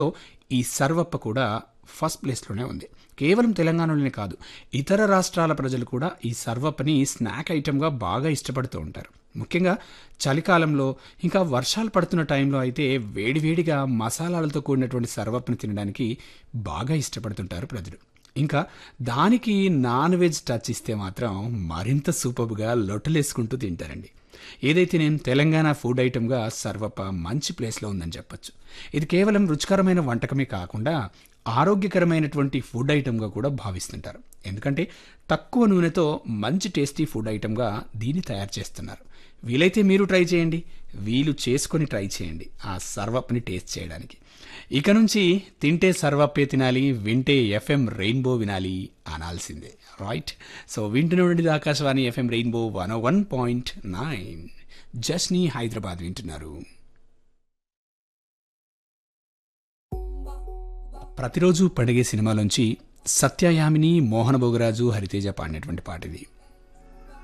so ఈ సర్వప్ప కూడా first ప్లేస్లోనే ఉంది కేవలం తెలంగాణలోనే కాదు ఇతర రాష్ట్రాల ప్రజలు కూడా ఈ సర్వప్పని స్నాక్ ఐటెంగా బాగా ఇష్టపడుతూ ఉంటారు ముఖ్యంగా చలికాలంలో ఇంకా వర్షాలు పడుతున్న టైంలో అయితే వేడివేడిగా మసాలాలతో కూడినటువంటి సర్వప్పని తినడానికి బాగా ఇష్టపడుతుంటారు ప్రజలు ఇంకా దానికి నాన్ వెజ్ టచ్ ఇస్తే మాత్రం మరింత సూపర్గా లొట్టలేసుకుంటూ తింటారండి ఏదైతే నేను తెలంగాణ ఫుడ్ ఐటమ్గా సర్వప్ప మంచి ప్లేస్లో ఉందని చెప్పొచ్చు ఇది కేవలం రుచికరమైన వంటకమే కాకుండా ఆరోగ్యకరమైనటువంటి ఫుడ్ ఐటమ్గా కూడా భావిస్తుంటారు ఎందుకంటే తక్కువ నూనెతో మంచి టేస్టీ ఫుడ్ ఐటమ్గా దీన్ని తయారు చేస్తున్నారు వీలైతే మీరు ట్రై చేయండి వీలు చేసుకొని ట్రై చేయండి ఆ సర్వప్ని టేస్ట్ చేయడానికి ఇక నుంచి తింటే సర్వప్పే తినాలి వింటే ఎఫ్ఎం రెయిన్బో వినాలి అనాల్సిందే రైట్ సో వింటున్నది Akashvani FM rainbow one one point nine జస్ని హైదరాబాద్ వింటున్నారు ప్రతిరోజు పడిగే సినిమాలోంచి సత్యయామిని మోహన భోగరాజు హరితేజ పాడినటువంటి పాట ఇది